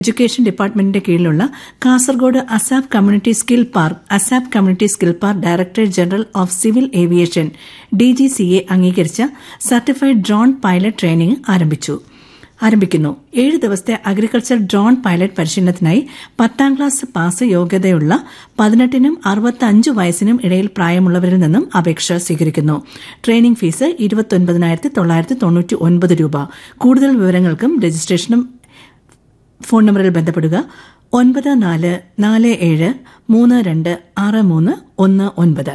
education ഡിപ്പാർട്ട്മെന്റിന്റെ കീഴിലുള്ള Kasaragod ASAP community skill park ASAP community skill park directorate general of civil aviation DGCA അംഗീകരിച്ച certified drone pilot training ആരംഭിച്ചു ആരംഭിക്കുന്നു ഏഴ് ദിവസത്തെ അഗ്രികൾച്ചർ ഡ്രോൺ പൈലറ്റ് പരിശീലനത്തിനായി പത്താം ക്ലാസ് പാസ് യോഗ്യതയുള്ള പതിനെട്ടിനും അറുപത്തഞ്ച് വയസ്സിനും ഇടയിൽ പ്രായമുള്ളവരിൽ നിന്നും അപേക്ഷ സ്വീകരിക്കുന്നു ട്രെയിനിംഗ് ഫീസ് ഇരുപത്തൊൻപതിനായിരത്തി തൊള്ളായിരത്തി തൊണ്ണൂറ്റി ഒൻപത് രൂപ കൂടുതൽ വിവരങ്ങൾക്കും രജിസ്ട്രേഷനും ഫോൺ നമ്പറിൽ ബന്ധപ്പെടുക ഒൻപത് നാല് നാല് ഏഴ് മൂന്ന് രണ്ട് ആറ് മൂന്ന് ഒന്ന് ഒൻപത്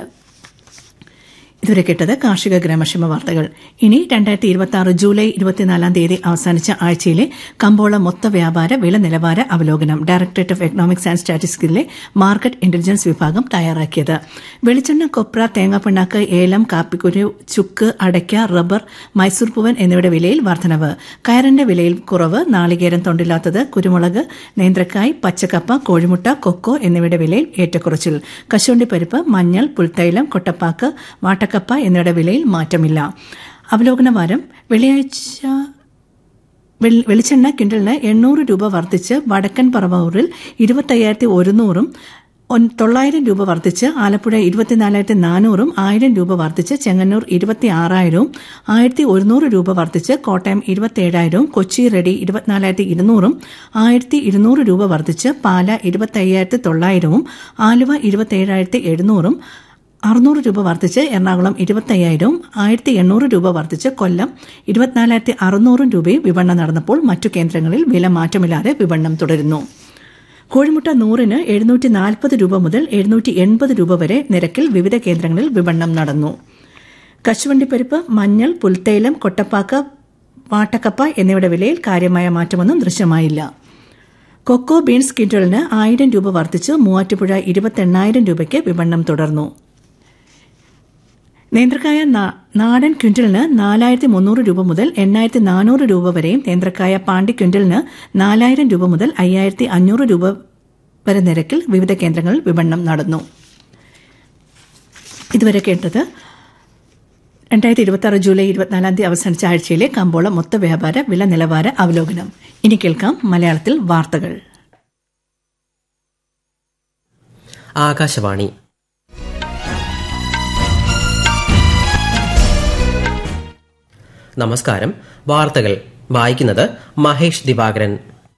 ഇതുവരെ കേട്ടത് കാർഷിക ഗ്രാമക്ഷേമ വാർത്തകൾ ഇനി രണ്ടായിരത്തി ഇരുപത്തി ആറ് ജൂലൈ ഇരുപത്തിനാലാം തീയതി അവസാനിച്ച ആഴ്ചയിലെ കമ്പോള മൊത്ത വ്യാപാര വില നിലവാര അവലോകനം ഡയറക്ടറേറ്റ് ഓഫ് എക്കണോമിക്സ് ആൻഡ് സ്റ്റാറ്റിസ്റ്റിക്സിലെ മാർക്കറ്റ് ഇന്റലിജൻസ് വിഭാഗം തയ്യാറാക്കിയത് വെളിച്ചെണ്ണ കൊപ്ര തേങ്ങാപ്പിണ്ണാക്ക് ഏലം കാപ്പിക്കുരു ചുക്ക് അടയ്ക്ക റബ്ബർ മൈസൂർ പൂവൻ എന്നിവയുടെ വിലയിൽ വർധനവ് കയറിന്റെ വിലയിൽ കുറവ് നാളികേരം തൊണ്ടില്ലാത്തത് കുരുമുളക് നേന്ത്രക്കായ് പച്ചക്കപ്പ കോഴിമുട്ട കൊക്കോ എന്നിവയുടെ വിലയിൽ ഏറ്റക്കുറച്ചിൽ കശുവണ്ടിപ്പരിപ്പ് മഞ്ഞൾ പുൽത്തൈലം കൊട്ടപ്പാക്ക് വാട്ടക്കപ്പ എന്നിവയുടെ വിലയിൽ മാറ്റമില്ല അവലോകന വാരം വെള്ളിയാഴ്ച വെളിച്ചെണ്ണ കിൻഡലിന് എണ്ണൂറ് രൂപ വർദ്ധിച്ച് വടക്കൻ പറവൂരിൽ ഇരുപത്തയ്യായിരത്തി ഒരുന്നൂറും തൊള്ളായിരം രൂപ വർദ്ധിച്ച് ആലപ്പുഴ ഇരുപത്തിനാലായിരത്തി നാനൂറും ആയിരം രൂപ വർദ്ധിച്ച് ചെങ്ങന്നൂർ ഇരുപത്തി ആറായിരവും ആയിരത്തി ഒരുന്നൂറ് രൂപ വർദ്ധിച്ച് കോട്ടയം ഇരുപത്തിയേഴായിരവും കൊച്ചി റെഡി ഇരുപത്തിനാലായിരത്തി ഇരുന്നൂറും ആയിരത്തി ഇരുന്നൂറ് രൂപ വർദ്ധിച്ച് പാല ഇരുപത്തയ്യായിരത്തി തൊള്ളായിരവും ആലുവ ഇരുപത്തിയേഴായിരത്തി എഴുന്നൂറും അറുന്നൂറ് രൂപ വർദ്ധിച്ച് എറണാകുളം ഇരുപത്തയ്യായിരവും ആയിരത്തി എണ്ണൂറ് രൂപ വർദ്ധിച്ച് കൊല്ലം ഇരുപത്തിനാലായിരത്തി അറുന്നൂറും രൂപയും വിപണനം നടന്നപ്പോൾ മറ്റു കേന്ദ്രങ്ങളിൽ വില മാറ്റമില്ലാതെ വിപണനം തുടരുന്നു കോഴിമുട്ട നൂറിന് എഴുന്നൂറ്റി നാൽപ്പത് രൂപ മുതൽ എഴുന്നൂറ്റി എൺപത് രൂപ വരെ നിരക്കിൽ വിവിധ കേന്ദ്രങ്ങളിൽ വിപണനം നടന്നു കശുവണ്ടിപ്പരിപ്പ് മഞ്ഞൾ പുൽത്തൈലം കൊട്ടപ്പാക്ക വാട്ടക്കപ്പ എന്നിവയുടെ വിലയിൽ കാര്യമായ മാറ്റമൊന്നും ദൃശ്യമായില്ല കൊക്കോ ബീൻസ് കിൻഡലിന് ആയിരം രൂപ വർദ്ധിച്ച് മൂവാറ്റുപുഴ ഇരുപത്തെണ്ണായിരം രൂപയ്ക്ക് വിപണനം തുടർന്നു നേന്ത്രക്കായ നാടൻ ക്വിന്റലിന് നാലായിരത്തി മുന്നൂറ് രൂപ മുതൽ എണ്ണായിരത്തി നാനൂറ് രൂപ വരെയും നേന്ത്രക്കായ പാണ്ടി ക്വിന്റലിന് നാലായിരം രൂപ മുതൽ അയ്യായിരത്തി അഞ്ഞൂറ് രൂപ വരെ നിരക്കിൽ വിവിധ കേന്ദ്രങ്ങളിൽ വിപണനം നടന്നു ഇതുവരെ കേട്ടത് രണ്ടായിരത്തി ഇരുപത്തി ആറ് ജൂലൈ ഇരുപത്തിനാലാം തീയതി അവസാനിച്ച ആഴ്ചയിലെ കമ്പോള മൊത്ത വ്യാപാര വില നിലവാര അവലോകനം ഇനി കേൾക്കാം മലയാളത്തിൽ വാർത്തകൾ ആകാശവാണി നമസ്കാരം വാർത്തകൾ വായിക്കുന്നത് മഹേഷ് ദിവാകരൻ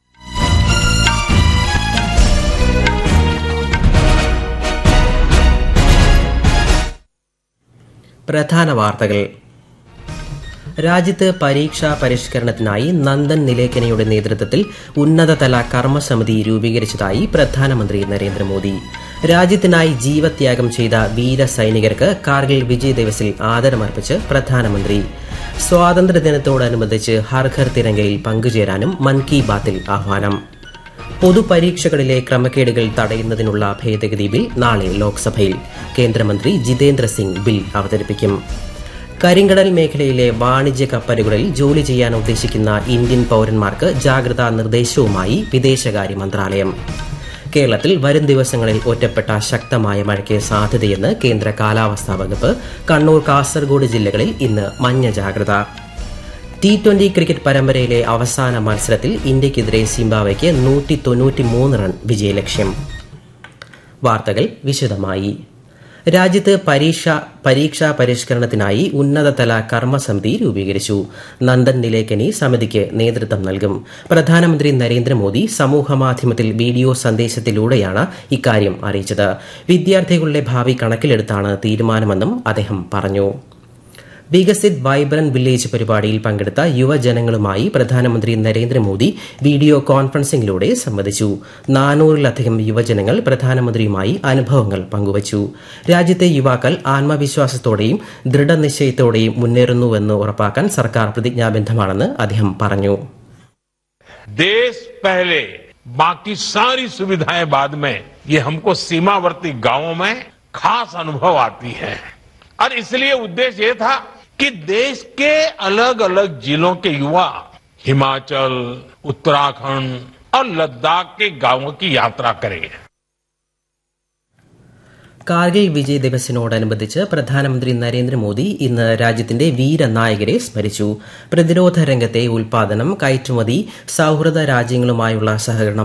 പ്രധാന വാർത്തകൾ രാജ്യത്ത് പരീക്ഷാ പരിഷ്കരണത്തിനായി നന്ദൻ നിലേക്കനയുടെ നേതൃത്വത്തിൽ ഉന്നതതല കർമ്മസമിതി രൂപീകരിച്ചതായി പ്രധാനമന്ത്രി നരേന്ദ്രമോദി രാജ്യത്തിനായി ജീവത്യാഗം ചെയ്ത വീര സൈനികർക്ക് കാർഗിൽ വിജയ് ദിവസിൽ ആദരമർപ്പിച്ച് പ്രധാനമന്ത്രി സ്വാതന്ത്ര്യദിനത്തോടനുബന്ധിച്ച് ഹർഘർ തിരങ്കയിൽ പങ്കുചേരാനും മൻ കി ബാത്തിൽ ആഹ്വാനം പൊതുപരീക്ഷകളിലെ ക്രമക്കേടുകൾ തടയുന്നതിനുള്ള ഭേദഗതി ബിൽ നാളെ ലോക്സഭയിൽ കേന്ദ്രമന്ത്രി ജിതേന്ദ്ര സിംഗ് ബിൽ അവതരിപ്പിക്കും കരിങ്കടൽ മേഖലയിലെ വാണിജ്യ കപ്പലുകളിൽ ജോലി ചെയ്യാൻ ഉദ്ദേശിക്കുന്ന ഇന്ത്യൻ പൌരന്മാർക്ക് ജാഗ്രതാ നിർദ്ദേശവുമായി വിദേശകാര്യ മന്ത്രാലയം കേരളത്തിൽ വരും ദിവസങ്ങളിൽ ഒറ്റപ്പെട്ട ശക്തമായ മഴയ്ക്ക് സാധ്യതയെന്ന് കേന്ദ്ര കാലാവസ്ഥാ വകുപ്പ് കണ്ണൂർ കാസർഗോഡ് ജില്ലകളിൽ ഇന്ന് മഞ്ഞ ജാഗ്രത ടി ട്വന്റി ക്രിക്കറ്റ് പരമ്പരയിലെ അവസാന മത്സരത്തിൽ ഇന്ത്യയ്ക്കെതിരെ സിംബാവയ്ക്ക് നൂറ്റി തൊണ്ണൂറ്റിമൂന്ന് റൺ വിജയലക്ഷ്യം വാർത്തകൾ വിശദമായി രാജ്യത്ത് പരീക്ഷ പരീക്ഷാ പരിഷ്കരണത്തിനായി ഉന്നതതല കർമ്മസമിതി രൂപീകരിച്ചു നന്ദൻ നിലേക്കനി സമിതിക്ക് നേതൃത്വം നൽകും പ്രധാനമന്ത്രി നരേന്ദ്രമോദി സമൂഹമാധ്യമത്തിൽ വീഡിയോ സന്ദേശത്തിലൂടെയാണ് ഇക്കാര്യം അറിയിച്ചത് വിദ്യാർത്ഥികളുടെ ഭാവി കണക്കിലെടുത്താണ് തീരുമാനമെന്നും അദ്ദേഹം പറഞ്ഞു വികസിത് വൈബ്രന്റ് വില്ലേജ് പരിപാടിയിൽ പങ്കെടുത്ത യുവജനങ്ങളുമായി പ്രധാനമന്ത്രി നരേന്ദ്രമോദി വീഡിയോ കോൺഫറൻസിംഗിലൂടെ സംവദിച്ചു നാനൂറിലധികം യുവജനങ്ങൾ പ്രധാനമന്ത്രിയുമായി അനുഭവങ്ങൾ പങ്കുവച്ചു രാജ്യത്തെ യുവാക്കൾ ആത്മവിശ്വാസത്തോടെയും ദൃഢനിശ്ചയത്തോടെയും മുന്നേറുന്നുവെന്ന് ഉറപ്പാക്കാൻ സർക്കാർ പ്രതിജ്ഞാബദ്ധമാണെന്ന് അദ്ദേഹം പറഞ്ഞു देश पहले बाकी सारी सुविधाएं बाद में ये हमको सीमावर्ती गांवों में खास अनुभव आती है और इसलिए उद्देश्य ये था कि देश के अलग अलग जिलों के युवा हिमाचल उत्तराखंड और लद्दाख के गांवों की यात्रा करें കാർഗിൽ വിജയ് ദിവസിനോടനുബന്ധിച്ച് പ്രധാനമന്ത്രി നരേന്ദ്രമോദി ഇന്ന് രാജ്യത്തിന്റെ വീരനായകരെ സ്മരിച്ചു പ്രതിരോധ രംഗത്തെ ഉൽപാദനം കയറ്റുമതി സൌഹൃദ രാജ്യങ്ങളുമായുള്ള സഹകരണം